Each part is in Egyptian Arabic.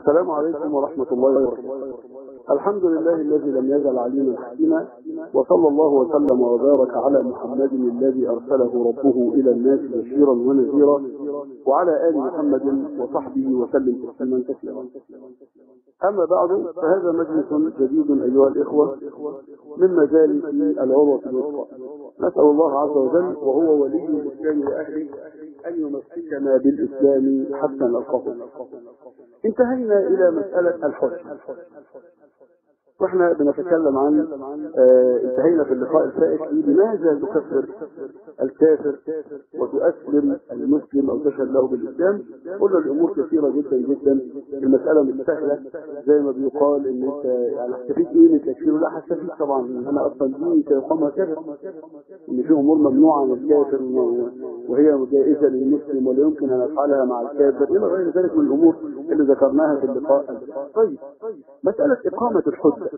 السلام عليكم ورحمة الله وبركاته الحمد لله الذي لم يزل عليما حكيما وصلى الله وسلم وبارك على محمد الذي أرسله ربه إلى الناس بشيرا ونذيرا وعلى آل محمد وصحبه وسلم تسليما كثيرا أما بعد فهذا مجلس جديد أيها الإخوة من مجالس العروة الوثقى نسأل الله عز وجل وهو ولي الإسلام وأهله أن يمسكنا بالإسلام حتى نلقاه انتهينا إلى مسألة الحج واحنا بنتكلم عن آه انتهينا في اللقاء الفائت لماذا تكفر الكافر وتؤسلم المسلم او تشهد له بالاسلام قلنا الامور كثيره جدا جدا المساله مش سهله زي ما بيقال ان انت يعني هتستفيد ايه من تكفيره لا هستفيد طبعا انا اصلا ديني سيقام هكذا ان في امور ممنوعه عن الكافر وهي جائزه للمسلم ولا يمكن ان افعلها مع الكافر الى غير ذلك من الامور اللي ذكرناها في اللقاء طيب مساله اقامه الحجه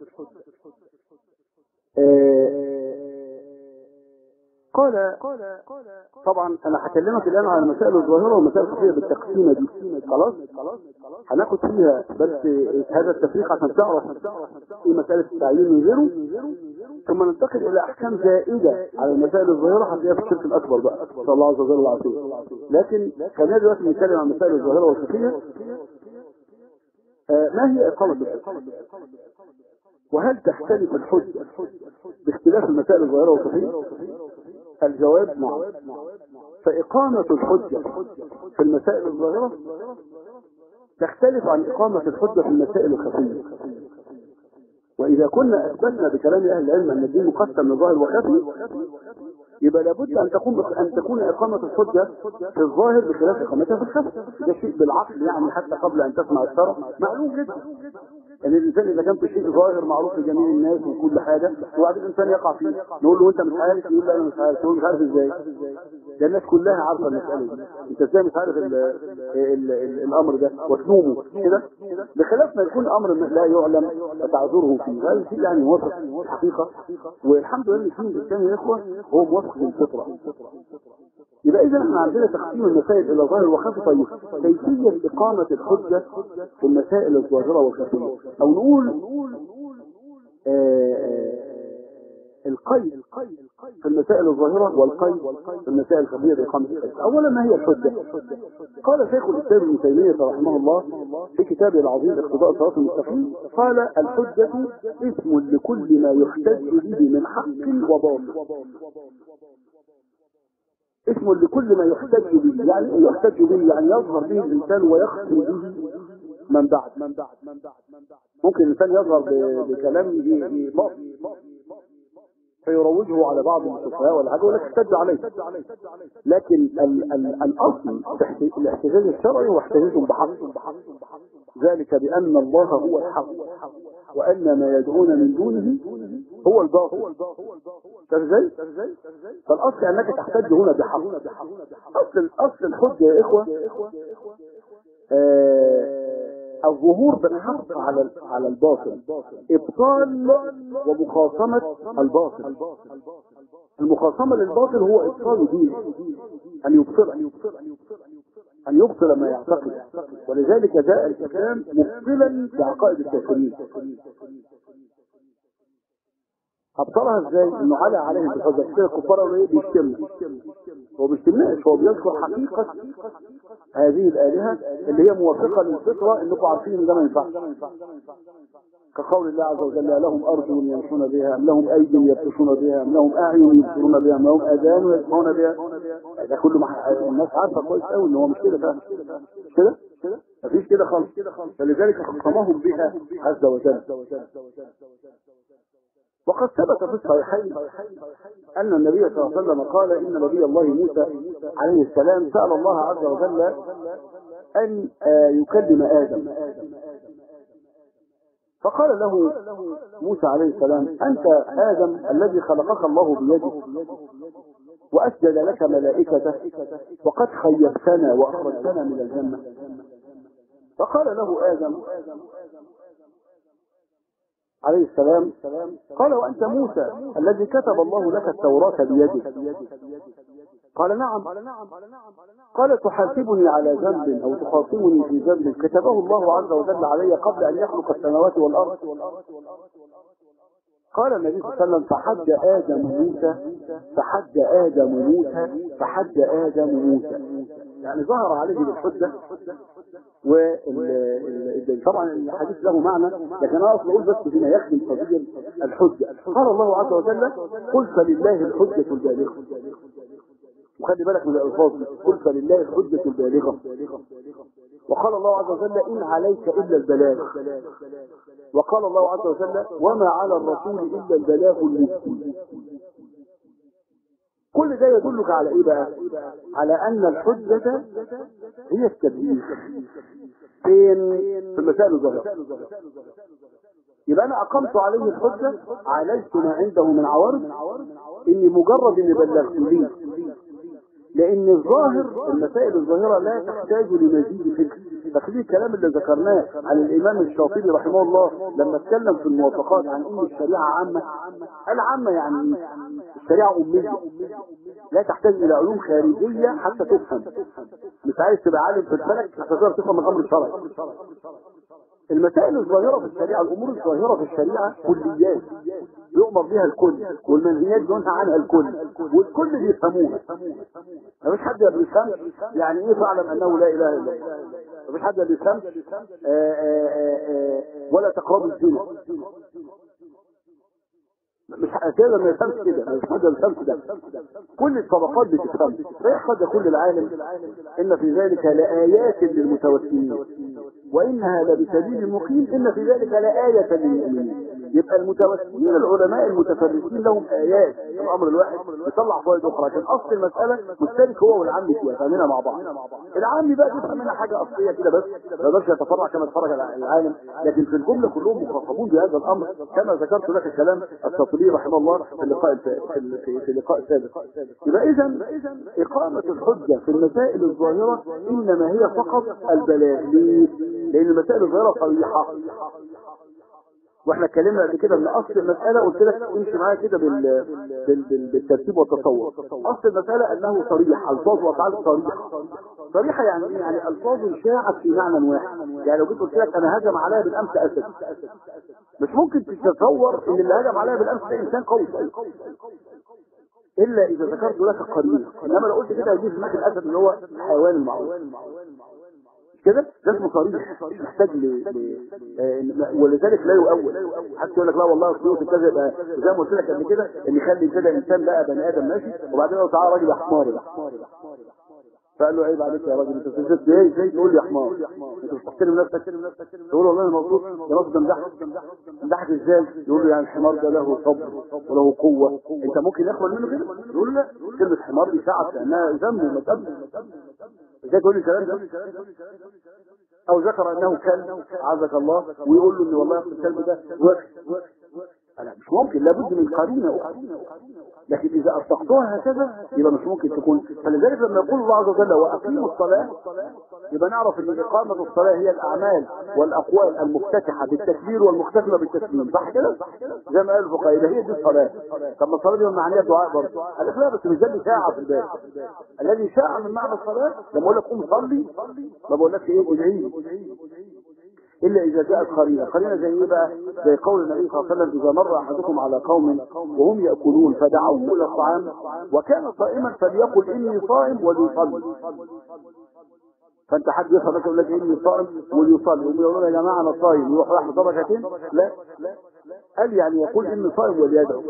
قال طبعا انا هكلمك الان على المسائل الظاهره والمسائل الخفيه بالتقسيمه دي خلاص هناخد فيها بس هذا التفريق عشان تعرف ايه مساله التعيين من غيره ثم ننتقل الى احكام زائده على المسائل الظاهره هتلاقيها في الشرك الاكبر بقى ان شاء الله عز وجل العظيم لكن خلينا دلوقتي نتكلم عن المسائل الظاهره والخفيه ما هي إقامة الحج وهل تختلف الحج باختلاف المسائل الظاهرة والخفية الجواب نعم فإقامة الحجة في المسائل الظاهرة تختلف عن إقامة الحجة في المسائل الخفية وإذا كنا أثبتنا بكلام أهل العلم أن الدين مقسم لظاهر وخفي يبقى لابد أن تكون أن تكون إقامة الحجة في الظاهر بخلاف إقامتها في الخفي ده شيء بالعقل يعني حتى قبل أن تسمع الشرع معلوم جدا ان الانسان اذا كان في شيء ظاهر معروف لجميع الناس وكل حاجه وبعدين الانسان يقع فيه نقول له انت مش عارف يقول لا انا مش عارف تقول مش عارف ازاي ده الناس كلها عارفه المساله دي انت ازاي مش عارف ال ال ال الامر ده وتلومه كده بخلاف ما يكون امر لا يعلم فتعذره فيه هذا شيء يعني موافق الحقيقه والحمد لله ان الدين الاسلامي يا اخوه هو موافق للفطره يبقى اذا احنا عندنا تقسيم المسائل الى ظاهر وخفي طيب كيفيه اقامه الحجه في المسائل الظاهره والخفيه او نقول القيد في المسائل الظاهرة والقيد في المسائل الخفية بإقامة الحجة أولا ما هي الحجة قال شيخ الإسلام ابن تيمية رحمه الله في كتابه العظيم اقتضاء الصراط المستقيم قال الحجة اسم لكل ما يحتج به من حق وباطل اسم لكل ما يحتج به يعني ايه يحتج به يعني يظهر به الانسان ويخفي به من بعد ممكن الانسان يظهر بكلامه باطل فيروجه على بعض السفهاء ولا حاجه ولا تحتج عليه لكن ال ال الاصل الاحتجاج الشرعي هو احتجاج بحق ذلك بان الله هو الحق وان ما يدعون من دونه هو الباطل ازاي فالاصل انك تحتج هنا بحق اصل اصل الحجه يا اخوه آه الظهور بالحق على على الباطل ابطال ومخاصمه الباطل المخاصمه للباطل هو ابطال دينه ان يبطل ان يبطل ما يعتقد ولذلك جاء الاسلام مبطلا بعقائد الكافرين ابطلها ازاي انه على عليهم بالحجه كده الكفار قالوا ايه بيشتمنا هو بيشتمناش هو بيذكر حقيقه هذه الالهه اللي هي موافقه للفطره انكم عارفين ان ده ما ينفعش كقول الله عز وجل لهم ارجل يمشون بها ام لهم ايدي يبطشون بها ام لهم اعين يبصرون بها ام لهم اذان يسمعون بها ده كله مح... الناس عارفه كويس قوي ان هو مش كده فاهم مش كده مفيش كده خالص فلذلك خصمهم بها عز وجل وقد ثبت في الصحيحين أن النبي صلى الله عليه وسلم قال إن نبي الله موسى عليه السلام سأل الله عز وجل أن يكلم آدم فقال له موسى عليه السلام أنت آدم الذي خلقك الله بيده وأسجد لك ملائكته وقد خيبتنا وأخرجتنا من الجنة فقال له آدم عليه السلام قال وأنت موسى الذي كتب الله لك التوراة بيدك قال نعم قال تحاسبني على ذنب او تخاصمني في ذنب كتبه الله عز وجل علي قبل ان يخلق السماوات والارض قال النبي صلى الله عليه وسلم فحج ادم موسى فحج ادم موسى فحج ادم موسى يعني ظهر عليه بالحجه وطبعا الحديث له معنى لكن انا اصلا اقول بس هنا يخدم قضيه الحجه قال الله عز وجل قل فلله الحجه البالغه وخلي بالك من الالفاظ قل فلله الحجه البالغه وقال الله عز وجل ان عليك الا البلاغ وقال الله عز وجل وما على الرسول الا البلاغ المبين كل ده يدلك على ايه بقى على ان الحجة هي التبليغ فين في المسائل الظاهرة يبقى انا اقمت عليه الحجة عالجت ما عنده من عوارض اني مجرد اني بلغت ليه لان الظاهر المسائل الظاهرة لا تحتاج لمزيد فكر فخلي الكلام اللي ذكرناه عن الامام الشاطبي رحمه الله لما اتكلم في الموافقات عن ان الشريعة عامة قال عامة يعني الشريعة أمية لا تحتاج إلى علوم خارجية حتى تفهم مش عايز تبقى عالم في الفلك حتى تقدر تفهم الأمر الشرعي المسائل الظاهرة في الشريعة الأمور الظاهرة في الشريعة كليات يؤمر بها الكل والمنهيات ينهى عنها الكل والكل بيفهموها مفيش حد ما بيفهمش يعني ايه فاعلم انه لا اله الا الله مفيش حد ما بيفهمش ولا تقربوا الزنا مش كده ما يفهمش كده مش حد يفهمش ده كل الطبقات بتفهم فيحفظ كل العالم ان في ذلك لآيات للمتوسمين وانها لبسبيل مقيم ان في ذلك لآية للمؤمنين يبقى المتوسمين العلماء المتفرسين لهم آيات الامر الواحد يطلع فوائد اخرى لكن اصل المسألة مشترك هو والعام فيها فاهمينها مع بعض العام بقى بيفهم منها حاجة اصلية كده بس ما يقدرش يتفرع كما يتفرج العالم لكن في الجملة كلهم مخاطبون بهذا الامر كما ذكرت لك الكلام التطبيق رحمه الله في اللقاء في في, في اللقاء السابق يبقى اذا اقامه الحجه في المسائل الظاهره انما هي فقط البلاغ ليه؟ لان المسائل الظاهره صريحه واحنا اتكلمنا قبل كده ان اصل المساله قلت لك امشي معايا كده بال... بال... بال... بالترتيب والتصور اصل المساله انه صريح الفاظ وافعال صريحه صريحه يعني ايه يعني الفاظ شاعت في معنى واحد يعني لو جيت قلت لك انا هجم عليا بالامس اسد مش ممكن تتصور ان اللي هجم عليا بالامس ده انسان قوي الا اذا ذكرت لك قرينه انما لو قلت كده هيجي في دماغ الاسد اللي هو الحيوان المعروف كده ده اسمه صريح محتاج ل... ل... ولذلك لا يؤول حتى يقول لك لا والله الصوت كذا يبقى زي ما قلت لك قبل كده ان يخلي كده انسان بقى بني ادم ماشي وبعدين لو تعالى راجل حمار فقال له عيب عليك يا راجل انت بتنزل ازاي ازاي تقول لي يا حمار انت مش تحترم نفسك تقول والله انا مبسوط يا راجل ده مدحك مدحك ازاي يقول له يعني الحمار ده له صبر وله قوه انت ممكن يخبر منه كده يقول له لا كلمه حمار دي ساعه لانها ذم ومتأمل ازاي تقول لي الكلام ده او ذكر انه كلب عزك الله ويقول له ان والله الكلب ده وحش لا مش ممكن لابد من قرينه اخرى لكن اذا اطلقتها هكذا يبقى مش ممكن تكون فلذلك لما يقول الله عز وجل واقيموا الصلاه يبقى نعرف ان اقامه الصلاه هي الاعمال والاقوال المفتتحه بالتكبير والمختتمه بالتسليم صح كده زي ما قال الفقهاء يبقى هي دي الصلاه طب ما الصلاه دي معناها دعاء برضه قال لك لا بس مش ده اللي شاع في الباب الذي شاع من معنى الصلاه لما اقول لك قوم صلي ما بقولكش ايه ادعي إلا إذا جاءت قرينة قرينة زي إيه بقى زي قول النبي صلى الله عليه وسلم إذا مر أحدكم على قوم وهم يأكلون فدعوه إلى الطعام وكان صائما فليقل إني صائم وليصلي فانت حد يفهم يقول لك اني صائم وليصلي هم يقولون يا جماعه انا صايم يروح راح يصلي ركعتين لا قال يعني يقول اني صائم وليدعو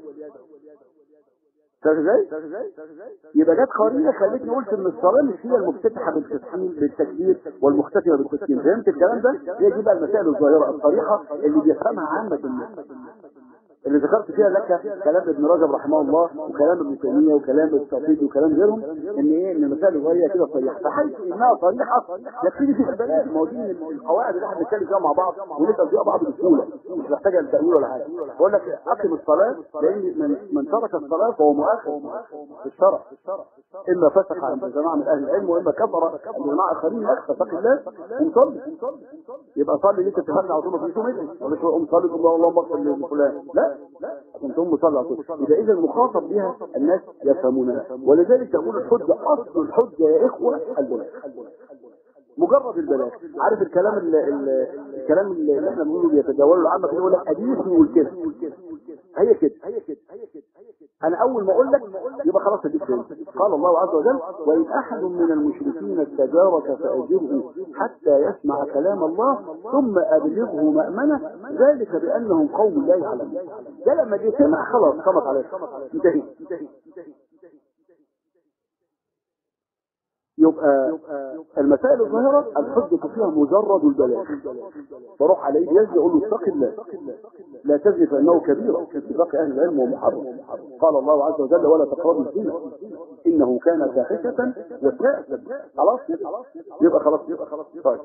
فاهم ازاي؟ يبقى جت قرينه خلتني قلت ان الصلاه مش هي المفتتحه بالتسليم بالتكبير والمختتمه بالتسليم فهمت الكلام ده؟ هي دي بقى المسائل الظاهره الصريحه اللي بيفهمها عامه الناس اللي ذكرت فيها لك كلام ابن رجب رحمه الله وكلام ابن تيميه وكلام التوحيد وكلام غيرهم ان ايه ان المسائل الظاهريه كده صريحه فحيث انها صريحه يبتدي فيها البلاغ ما هو دي القواعد اللي احنا بنتكلم فيها مع بعض ونسال فيها بعض بسهوله مش محتاجه لتاويل ولا حاجه بقول لك اقم الصلاه لان من, من ترك الصلاه فهو مؤاخذ في الشرع اما فسق عند جماعه من اهل العلم واما كفر عند جماعه اخرين لا فاتق الله وصلي يبقى صلي ليك تفهم على طول في يوم ولا شو قوم صلي الله اللهم اغفر لفلان لا لا كنت هم صلى على طول يبقى اذا المخاطب بها الناس يفهمونها ولذلك تقول الحجه اصل الحجه يا اخوه البلاغ مجرد البلاغ عارف الكلام اللي اللي الكلام اللي احنا بنقوله بيتجاوله العامه كده يقول لك حديث يقول كده هي كده انا اول ما اقول لك يبقى خلاص اديك فهمت قال الله عز وجل وان احد من المشركين استجارك فاجره حتى يسمع كلام الله ثم ابلغه مامنه ذلك بانهم قوم لا يعلمون ده لما جه سمع خلاص خبط عليه انتهي يبقى المسائل الظاهرة الحجة فيها مجرد البلاغ بروح عليه يزي يقول له اتق الله لا تزني فإنه كبيرة باتفاق أهل العلم ومحرم قال الله عز وجل ولا تقربوا الزنا إنه كان فاحشة وساء خلاص كده يبقى خلاص يبقى خلاص طيب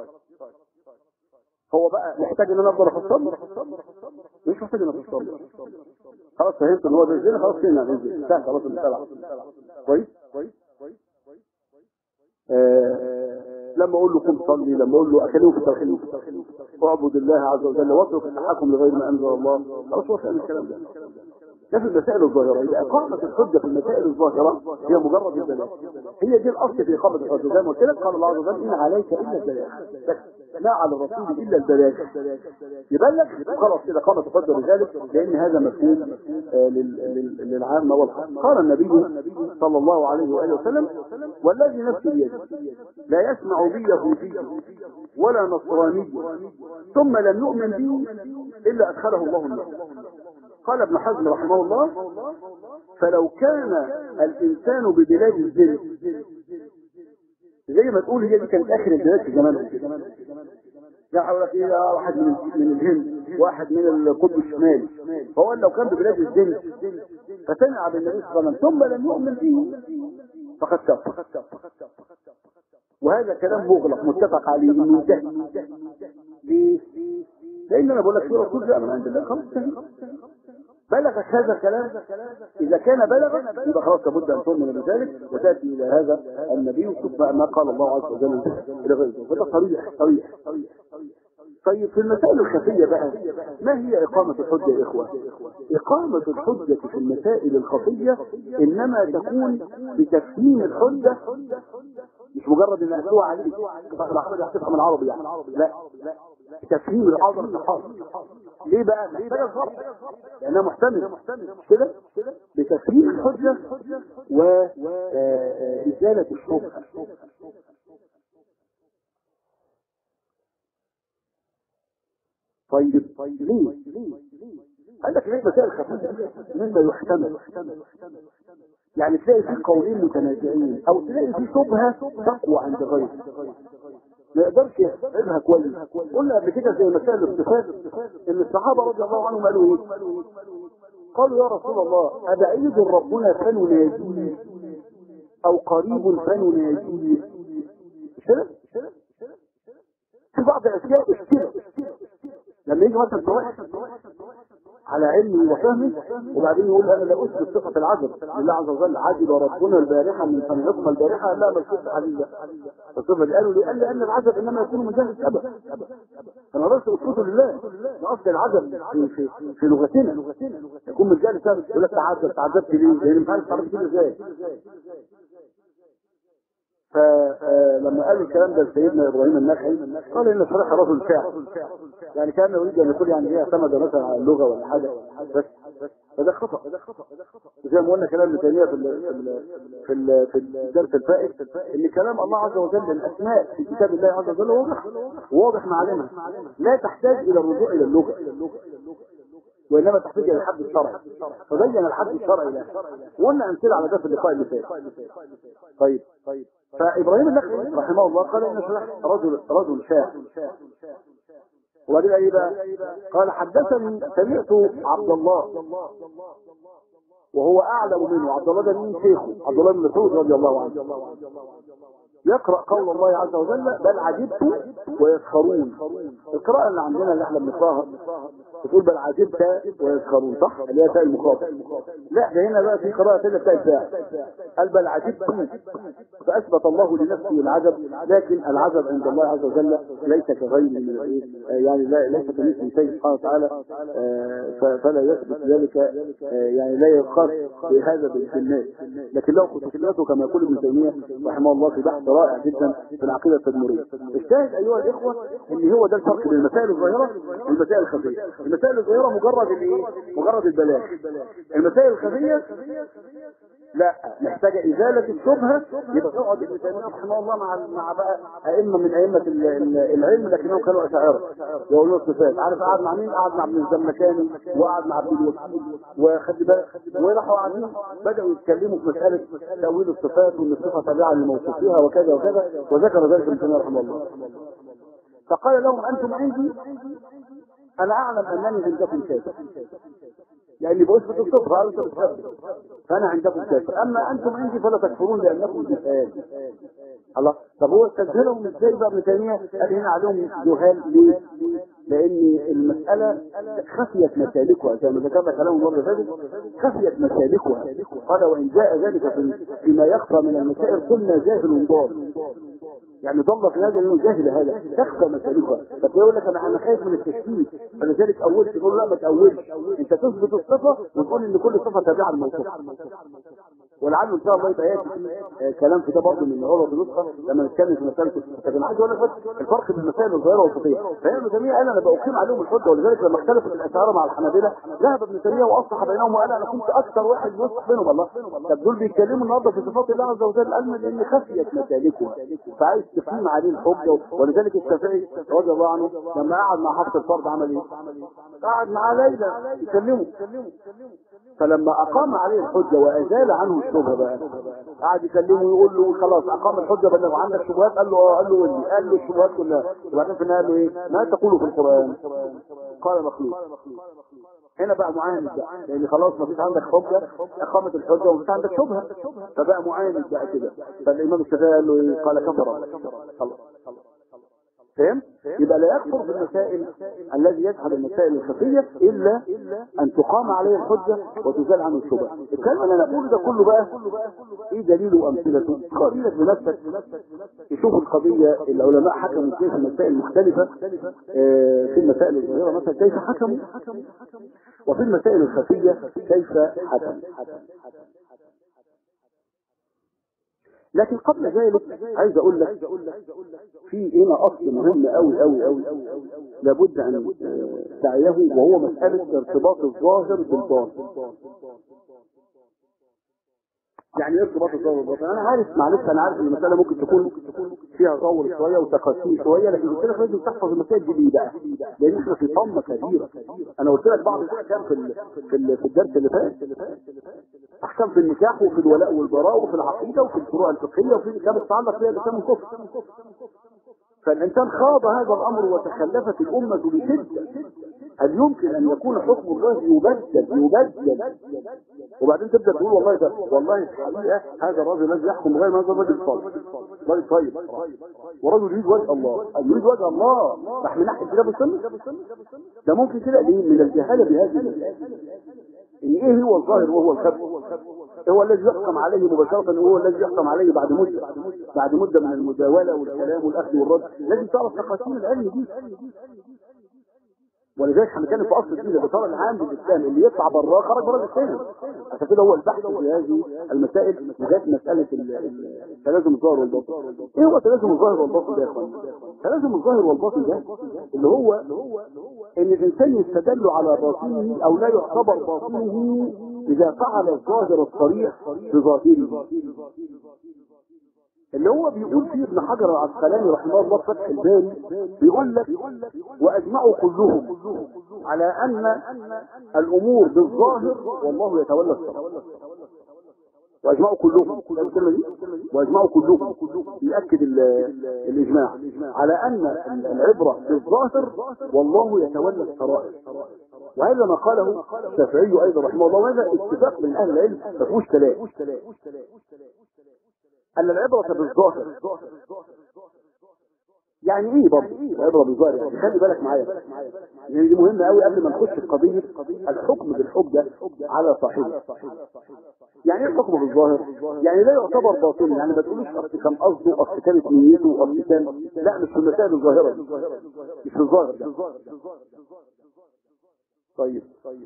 هو بقى محتاج ان انا افضل افصل مش محتاج ان افصل خلاص فهمت ان هو بيزيد خلاص كده بيزيد انتهى خلاص المسألة كويس آه لما اقول له قم صلي لما اقول له اكلمه في التوحيد اعبد الله عز وجل واترك التحكم لغير ما انزل الله خلاص وصل الكلام ده ده في المسائل الظاهرة إذا إقامة الحجة في المسائل الظاهرة هي مجرد البلاغ هي دي الأصل في إقامة الحجة زي ما قلت لك قال الله عز وجل إن عليك إلا البلاغ لا على الرسول إلا البلاغ يبلغ خلاص كده قامت الحجة بذلك لأن هذا مفهوم آه للعامة والخاص قال النبي صلى الله عليه وآله وسلم والذي نفسي بيده لا يسمع بي يهودي ولا نصراني ثم لم يؤمن بي إلا أدخله الله النار قال ابن حزم رحمه الله فلو كان الإنسان ببلاد الزنا زي ما تقول هي دي كانت آخر البلاد في زمانهم يعني أقول لك إيه واحد من من الهند واحد من القطب الشمالي فهو لو كان ببلاد الزنا فسمع بالنبي صلى الله عليه وسلم ثم لم يؤمن به فقد كفر وهذا كلام مغلق متفق عليه منتهي ليه؟ لأن أنا بقول لك في رسول جاء من عند الله خلاص بلغت هذا الكلام إذا كان بلغ يبقى خلاص لابد أن تؤمن بذلك وتأتي إلى هذا النبي وتشوف ما قال الله عز وجل إلى غيره فده صريح صريح طيب في المسائل الخفية بقى ما هي إقامة الحجة يا إخوة إقامة الحجة في المسائل الخفية إنما تكون بتفهيم الحجة مش مجرد إن أتوى عليك العربي هتفهم العربي يعني لا تفهيم الحاضر الحاضر ليه بقى محتاجة صبر لأنها محتملة مش كده بتفهيم الحجة وإزالة الشبهة طيب ليه قال لك ليه مسائل خفيفة مما يحتمل يعني تلاقي في قولين متنازعين او تلاقي في شبهة تقوى عند غيره ما يقدرش يحسبها كويس قلنا قبل كده زي مسائل الصفات ان الصحابه رضي الله عنهم قالوا ايه قالوا يا رسول الله أبعيد ربنا فنناجيه او قريب فنناجيه كده في بعض الاشياء اشتبه لما يجي مثلا واحد على علمي وفهمي وبعدين يقول انا لا اثبت صفه العجب لله عز وجل عجب ربنا البارحه من صنعكم البارحه لا ما الصفه عليه الصفه اللي قالوا لي قال لان العجب انما يكون من جهه السبب انا رأس اثبته لله ده اصل العجب في في, في لغتنا يكون من جهه السبب يقول لك تعجب تعجبت ليه؟ لان مش عارف تعرف كده ازاي فلما قال الكلام ده لسيدنا ابراهيم النخعي قال ان صلاح رجل شاعر يعني كان يريد ان يقول يعني ايه اعتمد مثلا على اللغه ولا حاجه بس فده خطا زي ما قلنا كلام ابن تيميه في ال في ال في الدرس الفائت ان كلام الله عز وجل الاسماء في كتاب الله عز وجل واضح واضح معالمها لا تحتاج الى الرجوع الى اللغه وانما تحتاج الى الحد الشرعي فبين الحد الشرعي له وقلنا امثله على ده في اللقاء اللي فات طيب طيب فابراهيم النخعي رحمه الله قال ان رجل رجل شاعر وبعدين ايه بقى قال حدثني سمعت عبد الله وهو اعلم منه عبد الله ده مين شيخه عبد الله بن مسعود رضي الله عنه يقرأ قول الله عز وجل بل عجبت ويسخرون القراءة اللي عندنا اللي احنا بنقراها بتقول بل عجبت ويسخرون صح اللي هي تاء المخاطب لا ده هنا بقى في قراءة تانية بتاع الفاعل قال بل عجبت فأثبت الله لنفسه العجب لكن العجب عند الله عز وجل ليس كغيره من الايه يعني لا ليس كمثل شيء سبحانه وتعالى آه، ف- فلا يثبت ذلك آه، يعني لا يخاف بهذا بالناس لكن له خصوصياته كما يقول ابن تيميه رحمه الله في بحث رائع جدا في العقيده التدمريه الشاهد ايها الاخوه ان هو ده الفرق بين المسائل الظاهره والمسائل الخفيه المسائل الظاهره مجرد الايه مجرد البلاغ المسائل الخفيه لا محتاجه ازاله الشبهه يبقى تقعد ابن تيميه رحمه الله مع مع بقى ائمه من ائمه ال- ال- العلم لكنهم كانوا اشاعره يقولوا الصفات عارف قعد مع مين؟ قعد مع ابن الزمكاني وقعد مع عبد الوكيل وخد بالك وراحوا قاعدين بداوا يتكلموا في مساله تاويل الصفات وان الصفه تابعه لموصوفها وكذا وكذا وذكر ذلك ابن تيميه رحمه الله فقال لهم انتم عندي انا اعلم انني عندكم كافر لاني بثبت الصفر هذا انت بتثبت فانا عندكم كافر اما انتم عندي فلا تكفرون لانكم جهال الله طب هو استدهلهم ازاي بقى ابن تيميه قال هنا عليهم جهال ليه؟ لان المساله خفيت مسالكها زي ما ذكرنا كلام المره اللي فاتت خفيت مسالكها قال وان جاء ذلك في فيما يخفى من المسائل قلنا جاهل ضال يعني ضل في هذا انه جاهل هذا تخفى مسالكها فبيقول لك انا انا خايف من التشكيك فلذلك اولت تقول لا ما تاولش انت تثبت الصفه وتقول ان كل صفه تابعه للموصوف ولعله ان شاء الله يبقى ياتي في آه، كلام في ده برضه من عروض النسخه لما نتكلم في مساله الصفه لكن عايز اقول لك بس الفرق بين المسائل الظاهره والخفيه فهي ابن تيميه قال انا باقيم عليهم الحجه ولذلك لما اختلفت الاشاعره مع الحنابله ذهب ابن تيميه واصلح بينهم وقال انا كنت اكثر واحد يصلح بينهم الله طب دول بيتكلموا النهارده في صفات الله عز وجل قال لان خفيت مسالكها فعايز تقيم عليه الحجه ولذلك الشافعي رضي الله عنه لما قعد مع حفص الفرد عمل ايه؟ قعد مع ليلى يكلموا فلما اقام عليه الحجه وازال عنه الشبهه بقى قعد يكلمه ويقول له خلاص اقام الحجه بلغ عندك شبهات قال له اه قال له قول لي قال له الشبهات كلها وبعدين في النهايه قال له ايه ما تقول في القران قال مخلوق هنا بقى معاند بقى لان خلاص ما فيش عندك حجه اقامت الحجه وما فيش عندك شبهه فبقى معاند بقى كده فالامام الشافعي قال له ايه قال كفر خلاص فهم؟ يبقى لا يكفر في المسائل الذي يجحد المسائل الخفية إلا أن تقام عليه الحجة وتزال عنه الشبهة الكلام اللي أنا أقوله ده كله بقى إيه دليله وأمثلته قضية بنفسك يشوف القضية العلماء حكموا فيها في مسائل مختلفة آه، في المسائل الظاهرة مثلا كيف حكموا وفي المسائل الخفية كيف حكموا لكن قبل ذلك عايز اقول لك في هنا اصل مهم قوي قوي قوي لابد ان تعيه وهو مساله ارتباط الظاهر بالباطن يعني ايه ارتباط الظاهر بالباطن انا عارف معلش انا عارف ان المساله ممكن تكون فيها طور شويه وتقاسيم شويه لكن قلت لك لازم تحفظ المسائل دي ليه بقى لان احنا في طمه كبيره انا قلت لك بعض الاحكام في ال- في ال- في الدرس اللي فات احكام في النكاح وفي الولاء والبراء وفي العقيده وفي الفروع الفقهيه وفي الاحكام تتعلق بها الاسلام والكفر فالانسان خاض هذا الامر وتخلفت الامه بشده هل يمكن ان يكون حكم الله يبدل يبدل وبعدين تبدا تقول والله ده والله الحقيقه هذا الرجل الذي يحكم غير هذا الرجل صالح رجل طيب ورجل يريد وجه الله يريد وجه الله راح من ناحيه كتاب السنه ده ممكن كده ليه من الجهاله بهذه المسائل ان ايه هو الظاهر وهو الخفي هو الذي يحكم عليه مباشرة وهو الذي يحكم عليه بعد مدة بعد مدة من المداولة والكلام والأخذ والرد لازم تعرف تقاسيم العلم دي ولذلك هنتكلم في اصل الدين الاطار العام للاسلام اللي يطلع براه خرج بره الاسلام عشان كده هو البحث في هذه المسائل لغايه مساله ال- ال- تلازم الظاهر والباطن ايه هو تلازم الظاهر والباطن ده يا اخوان تلازم الظاهر والباطن ده اللي هو ان الانسان يستدل على باطنه او لا يعتبر باطنه اذا فعل الظاهر الصريح بظاهره اللي هو بيقول فيه ابن حجر العسقلاني رحمه الله في فتح الباري بيقول لك واجمعوا كلهم على ان الامور بالظاهر والله يتولى الشر واجمعوا كلهم فاهم الكلمه دي واجمعوا كلهم ياكد ال- الاجماع على ان العبره بالظاهر والله يتولى السرائر وهذا ما قاله الشافعي ايضا رحمه الله وهذا اتفاق من اهل العلم ما فيهوش كلام أن العبرة بالظاهر يعني ايه برضه اضرب الظاهر يعني خلي بالك معايا يعني دي مهمه قوي قبل ما نخش في قضيه الحكم بالحجه على صاحبه يعني ايه الحكم بالظاهر يعني لا يعتبر باطل يعني ما تقولوش اصل كان قصده اصل كانت نيته اصل كان لا مش في المسائل الظاهره دي مش في الظاهر ده طيب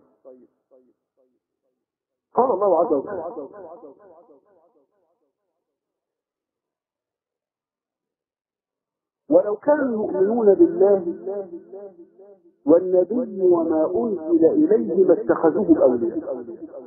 قال الله عز وجل ولو كانوا يؤمنون بالله والنبي وما أنزل إليه ما اتخذوه أولياء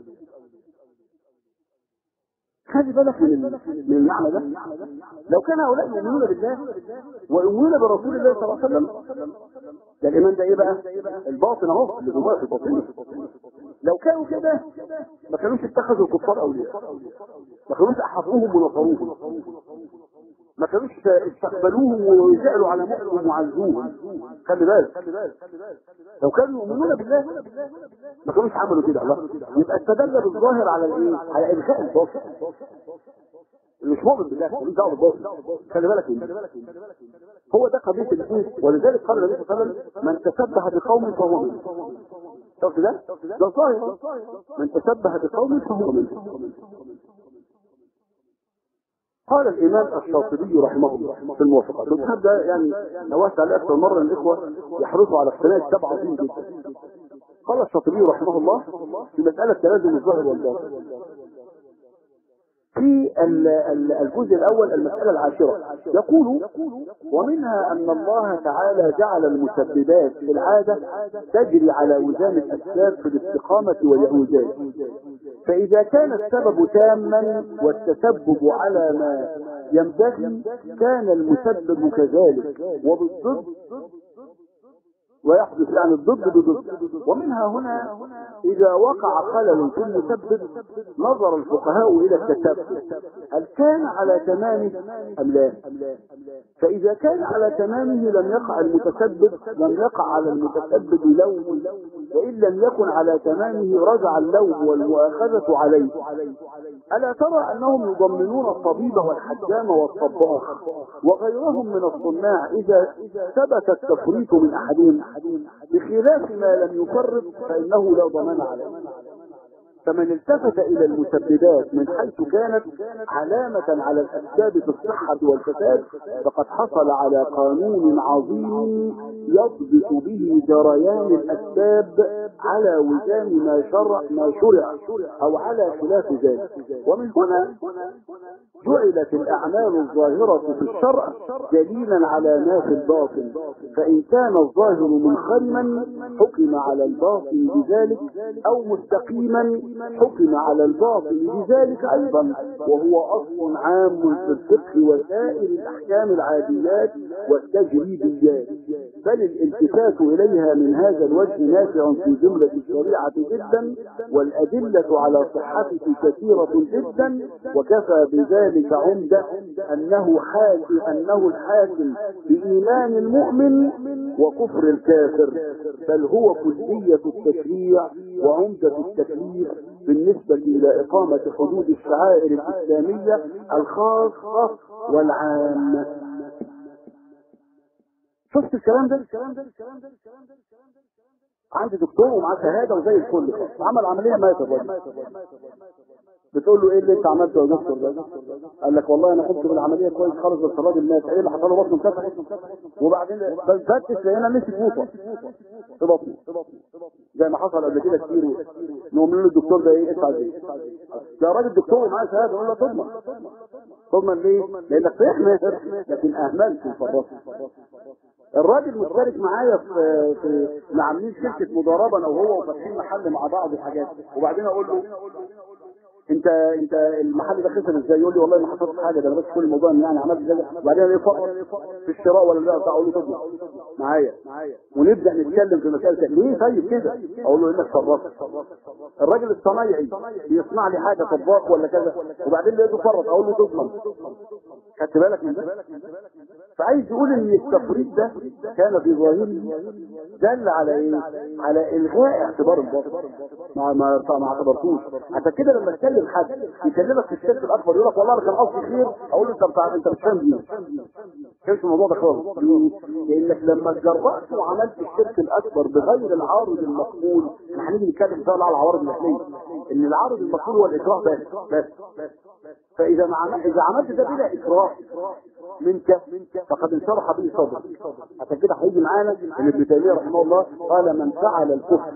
خلي بالك من من المعنى ده لو كان هؤلاء يؤمنون بالله ويؤمنون برسول الله صلى الله عليه وسلم ده الايمان ده ايه بقى الباطن اهو اللي جواه في الباطن لو كانوا كده ما كانوش اتخذوا الكفار اولياء ما كانوش احفظوهم ونصروهم ما كانوش استقبلوهم وسالوا على مؤمنهم وعزوهم خلي بالك لو كانوا يؤمنون بالله ما كانوش عملوا كده الله يبقى استدل بالظاهر على الايه على الغاء الباطل اللي مش مؤمن بالله ملوش دعوه بالباطل خلي بالك منه هو ده قضيه الايه ولذلك قال النبي صلى الله عليه وسلم من تشبه بقوم فهو منه شفت ده ده ظاهر من تشبه بقوم فهو منه قال الإمام الشاطبي رحمه الله في الموافقات والكتاب ده يعني نوهت عليه أكثر مرة الإخوة يحرصوا على اقتناء كتاب عظيم جدا قال الشاطبي رحمه الله في مسألة تلازم الظاهر والباطن في الجزء الأول المسألة العاشرة يقول ومنها أن الله تعالى جعل المسببات في العادة تجري على وزان الأسباب في الاستقامة والإعوجاج فإذا كان السبب تاما والتسبب على ما ينبغي كان المسبب كذلك وبالضد ويحدث يعني الضد بضد ومنها هنا إذا وقع خلل في المسبب نظر الفقهاء إلى التسبب هل كان على تمامه أم لا فإذا كان على تمامه لم يقع المتسبب لم يقع على المتسبب لوم وإن لم يكن على تمامه رجع اللوم والمؤاخذة عليه ألا ترى أنهم يضمنون الطبيب والحجام والطباخ وغيرهم من الصناع إذا ثبت التفريط من أحدهم بخلاف ما لم يفرط فإنه لا ضمان عليه فمن التفت إلى المسببات من حيث كانت علامة على الأسباب في الصحة والفساد فقد حصل على قانون عظيم يضبط به جريان الأسباب على وزان ما شرع ما شرع أو على خلاف ذلك ومن هنا جعلت الأعمال الظاهرة في الشرع دليلا على ما في الباطن فإن كان الظاهر منخرما حكم على الباطن بذلك أو مستقيما حكم على الباطن بذلك أيضا وهو أصل عام في الفقه وسائر الأحكام العاديات والتجريبيات بل الالتفات إليها من هذا الوجه نافع في جملة الشريعة جدا والأدلة على صحته كثيرة جدا وكفى بذلك عمدة أنه حاكم أنه الحاكم بإيمان المؤمن وكفر الكافر بل هو كلية التشريع وعمدة التكليف بالنسبة إلى إقامة حدود الشعائر الإسلامية الخاصة والعامة شفت الكلام ده عندي دكتور ومعاه شهاده وزي الفل عمل عمليه مات الراجل بتقول له ايه اللي انت عملته يا دكتور ده قال لك والله انا قمت بالعمليه كويس خالص بس الراجل مات ايه اللي حصل له بطنه انفتح وبعدين بنفتش لقينا مسك فوطه في بطنه زي ما حصل قبل كده كتير نقوم له الدكتور ده ايه ادفع ايه ده راجل دكتور ومعاه شهاده يقول له تضمن تضمن ليه؟ لانك صحيح ماهر لكن اهملت وفرطت الراجل مشترك معايا في في عاملين شركه مضاربه انا وهو وفاتحين محل مع بعض وحاجات وبعدين اقول له انت انت المحل ده خسر ازاي يقول لي والله ما حصلت حاجه ده انا بس كل الموضوع يعني عملت كذا وبعدين الاقي فقر في الشراء ولا لا اقول له تضمن معايا ونبدا نتكلم في مساله ليه طيب كده اقول له انك فرطت الراجل الصنايعي بيصنع لي حاجه طباخ ولا كذا وبعدين لقيته فرط اقول له تضمن خدت بالك من ده فعايز يقول ان التفريط ده كان في ظاهره دل على ايه على الغاء اعتبار الباطل ما ما ما اعتبرتوش عشان كده لما تكلم حد يكلمك في الشرك الاكبر يقول لك والله انا كان قصدي خير اقول له انت بتاع انت مش فاهم دي كانش الموضوع ده خالص ليه؟ لانك لما اتجرأت وعملت الشرك الاكبر بغير العارض المقبول احنا هنيجي نتكلم ان شاء الله على العوارض الاهليه ان العارض المقبول هو الاكراه بس بس فاذا ما عمل اذا عملت ده بلا اكراه منك فقد انشرح به صدر عشان كده هيجي معانا ان ابن تيميه رحمه الله قال من فعل الكفر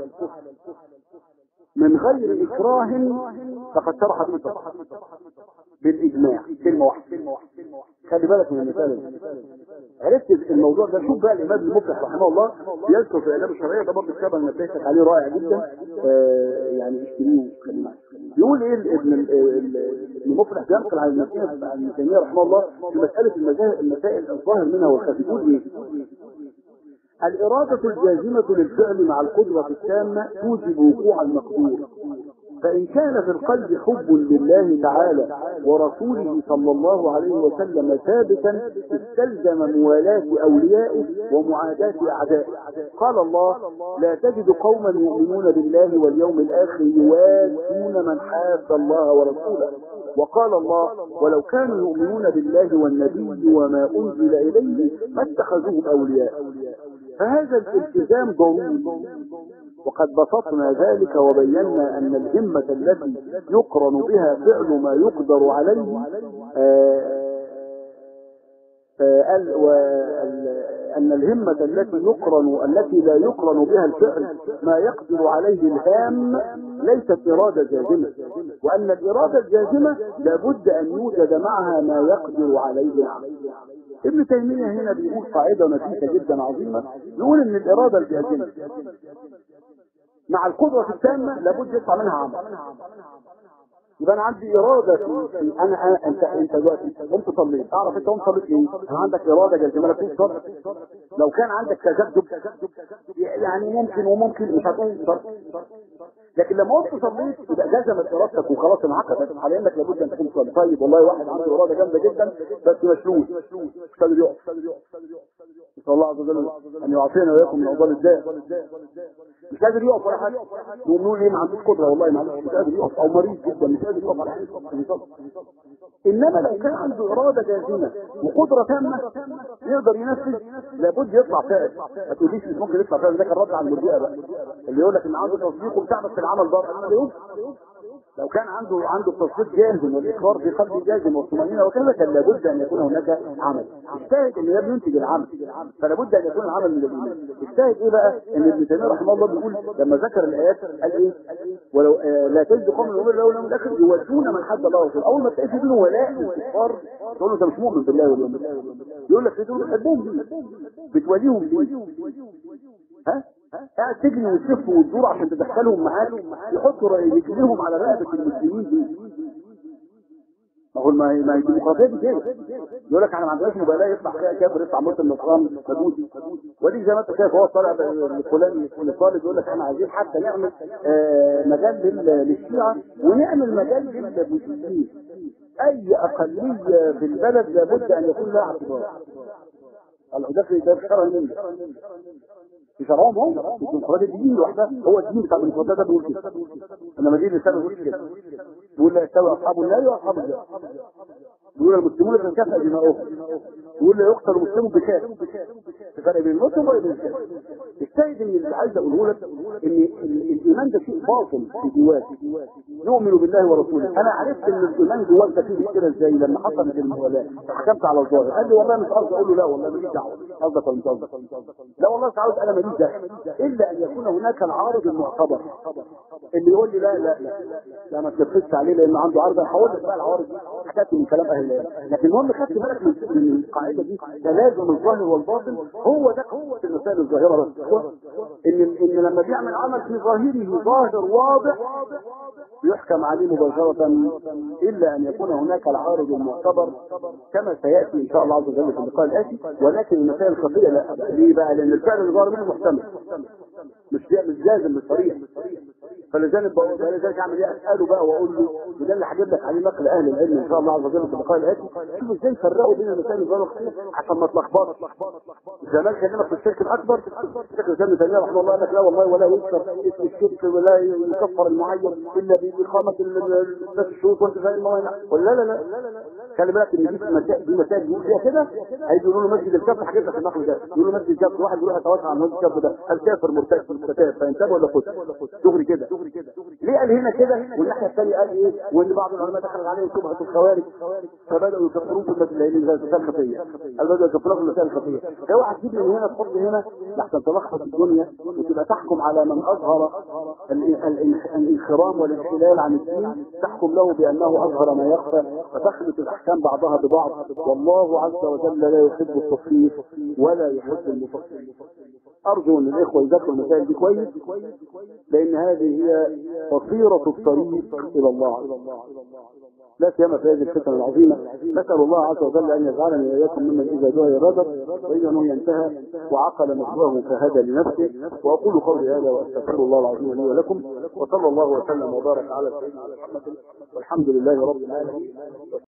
من غير اكراه فقد شرح به صدر بالاجماع كلمه واحده خلي بالك من المثال ده عرفت الموضوع ده شوف بقى الامام المفلح رحمه الله يذكر في الاداب الشرعيه ده برضه كتاب انا نبهتك عليه رائع جدا آه يعني اشتريه وخليه معاك يقول ايه ابن المفلح بينقل عن ابن عن تيميه رحمه الله في مساله المسائل المسائل الظاهر منها والخفي يقول ايه؟ الإرادة الجازمة للفعل مع القدرة التامة توجب وقوع المقدور فإن كان في القلب حب لله تعالى ورسوله صلى الله عليه وسلم ثابتا استلزم موالاة أوليائه ومعاداة أعدائه قال الله لا تجد قوما يؤمنون بالله واليوم الآخر يوادون من حاد الله ورسوله وقال الله ولو كانوا يؤمنون بالله والنبي وما أنزل إليه ما اتخذوهم أولياء فهذا الالتزام ضروري وقد بسطنا ذلك وبينا أن الهمة التي يقرن بها فعل ما يقدر عليه أن الهمة التي يقرن التي لا يقرن بها الفعل ما يقدر عليه الهام ليست إرادة جازمة وأن الإرادة الجازمة لابد أن يوجد معها ما يقدر عليه العمل ابن تيمية هنا بيقول قاعدة نفيسة جدا عظيمة يقول ان الارادة الجازمة مع القدرة التامة لابد يطلع منها عمل يبقى انا عندي اراده في انا, أنا انت انت دلوقتي قمت صليت اعرف انت قمت صليت ليه؟ انا عندك اراده جازمه لك صلاه لو كان عندك تذبذب يعني ممكن وممكن مش هتقوم صلاه لكن لما قمت صليت يبقى جزمت ارادتك وخلاص انعقدت على انك لابد ان تكون صلي طيب والله واحد عنده اراده جامده جدا بس مشلول مش قادر يقف نسال الله عز وجل ان يعافينا واياكم من اوضال الداء مش قادر يقف ولا حاجه نقول له ليه ما عندوش قدره والله معلش مش قادر يقف او مريض جدا مش قادر يقف على حاجه انما لو كان عنده اراده جازمه وقدره تامه يقدر ينفذ لابد يطلع فائز ما تقوليش مش ممكن يطلع فائز ده كان رد على المرجئه بقى اللي يقول لك ان عنده تصديق وبتاع بس العمل ضار العمل يوم لو كان عنده عنده التصديق جازم والاقرار في قلبه جازم والطمانينه وكذا كان لابد ان يكون هناك عمل الشاهد ان ده بينتج العمل فلا بد ان يكون العمل من الايمان الشاهد ايه بقى ان ابن تيميه رحمه الله بيقول لما ذكر الايات قال ايه ولو آه لا تجد قوم يؤمنون بالله واليوم الاخر يودون من حد الله ورسوله اول ما تلاقي في دول ولاء الكفار تقول له انت مش مؤمن بالله واليوم الاخر يقول لك في دول بتحبهم ليه بتوليهم ليه ها قاعد تجري وتلف وتدور عشان تدخلهم معاك يحطوا رجلهم على رقبه المسلمين دي ما هو ما ما الديمقراطيه دي كده يقول لك احنا ما عندناش مبالاه يطلع كافر يطلع مسلم نصراني مجوسي ودي زي ما انت شايف هو طالع الفلاني الطالب يقول لك احنا عايزين حتى نعمل آه مجال للشيعه ونعمل مجال للمسلمين اي اقليه في البلد لابد ان يكون لها اعتبار ده في ده في شرع منه في شرعهم هم الديمقراطيه دي دين لوحدها هو الدين بتاع الديمقراطيه ده بيقول كده انما دين الاسلام بيقول كده بيقول لا يستوي اصحاب النار واصحاب الجنه بيقول المسلمون تنكفى دماؤهم بيقول لا يقتل مسلم بكافر في فرق بين المسلم وبين الكافر الشاهد ان اللي عايز اقوله لك ان الايمان ده شيء باطل في جواك نؤمن بالله ورسوله انا عرفت ان الايمان جواك ده فيه كده ازاي لما حصلت الموالاه حكمت على الظاهر قال لي والله مش قصدي اقول له لا والله ماليش دعوه قصدك ولا مش قصدك لا والله مش عاوز انا ماليش دعوه الا ان يكون هناك العارض المعتبر اللي يقول لي لا لا لا لا ما تلفزش عليه لان عنده عارض هقول لك بقى العوارض دي حكايه من كلام اهل العلم لكن المهم خدت بالك من القاعده دي تلازم الظاهر والباطن هو ده قوه المسائل الظاهره بس ان ان لما بيعمل عمل في ظاهره ظاهر واضح يحكم عليه مباشرة إلا أن يكون هناك العارض المعتبر كما سيأتي إن شاء الله عز وجل في اللقاء الآتي ولكن المسائل الخطيرة لا ليه بقى؟ لأن الفعل اللي ظهر منه محتمل مش مش جازم مش صريح فلذلك فلذلك اعمل ايه اساله بقى واقول له وده اللي هجيب لك عليه نقل اهل العلم ان شاء الله عز وجل في اللقاء الاتي شوف ازاي فرقوا بين المسائل الظاهره عشان ما تلخبطش زمان كلمك في الشرك الاكبر الشيخ الاسلام تيميه رحمه الله قال لك لا والله ولا يذكر اسم الشرك ولا يكفر المعين الا باقامه الناس الشروط وانت فاهم الموانع ولا لا لا خلي بالك ان دي مسائل دي مسائل يقول فيها كده هيجي يقولوا له مسجد الكف حاجات في النحو ده يقولوا مسجد الكف واحد يروح يتوسع عن مسجد الكف ده هل كافر مرتد مستتاب فينتبه ولا خد دغري كده ليه قال هنا كده والناحيه الثانيه قال ايه وان بعض العلماء دخل عليهم شبهه الخوارج فبداوا يكفرون في المسائل الخفيه قال بداوا يكفرون في المسائل الخفيه اوعى تجيب من هنا تحط هنا لحسن تلخبط الدنيا وتبقى تحكم على من اظهر ال- ال- الانخرام والانحلال عن الدين تحكم له بانه اظهر ما يخفى فتخلط الاحكام بعضها ببعض والله عز وجل لا يحب التصفيف ولا يحب المفصل ارجو ان الاخوه يذاكروا المسائل دي كويس لان هذه هي بصيره الطريق الى الله لا سيما في هذه الفتن العظيمه نسال الله عز وجل ان يجعلني واياكم ممن اذا دعي رجب واذا نهي انتهى وعقل مثواه فهدى لنفسه واقول قولي هذا واستغفر الله العظيم لي ولكم وصلى الله وسلم وبارك على سيدنا محمد والحمد لله رب العالمين